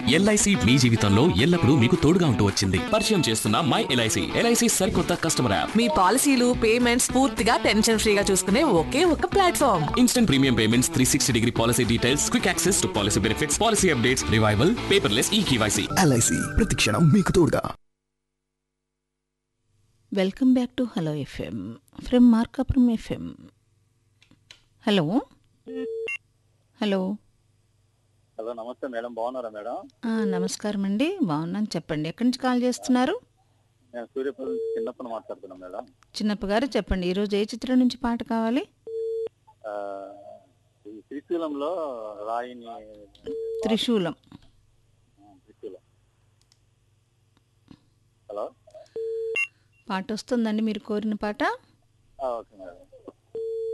LIC మీ జీవితంలో ఎల్లప్పుడూ మీకు తోడుగా ఉంటూ వచ్చింది పరిచయం చేస్తున్న మై ఎల్ఐసి ఎల్ఐసి సరికొత్త కస్టమర్ యాప్ మీ పాలసీలు పేమెంట్స్ పూర్తిగా టెన్షన్ ఫ్రీగా చూసుకునే ఒకే ఒక platform instant premium payments three sixty degree policy details quick access to policy benefits policy updates revival paperless e KYC LIC ప్రతిక్షణం మీకు తోడుగా welcome back to hello FM from Markapuram FM hello hello hello నమస్తే madam బాగున్నారా madam ఆ, నమస్కారం అండి బాగున్నాను చెప్పండి ఎక్కడి నుంచి కాల్ చేస్తున్నారు నేను సూర్యపల్లి నుంచి చిన్నప్పని మాట్లాడుతున్నాను మేడం చిన్నప్ప గారు చెప్పండి ఈరోజు ఏ చిత్రం నుంచి పాట కావాలి ఆ, ఈ శ్రీశూలంలో రాయిని త్రిశూలం ఆ, త్రిశూలం హలో పాట వస్తుందండి మీరు కోరిన పాట ఆ, ఓకే మేడం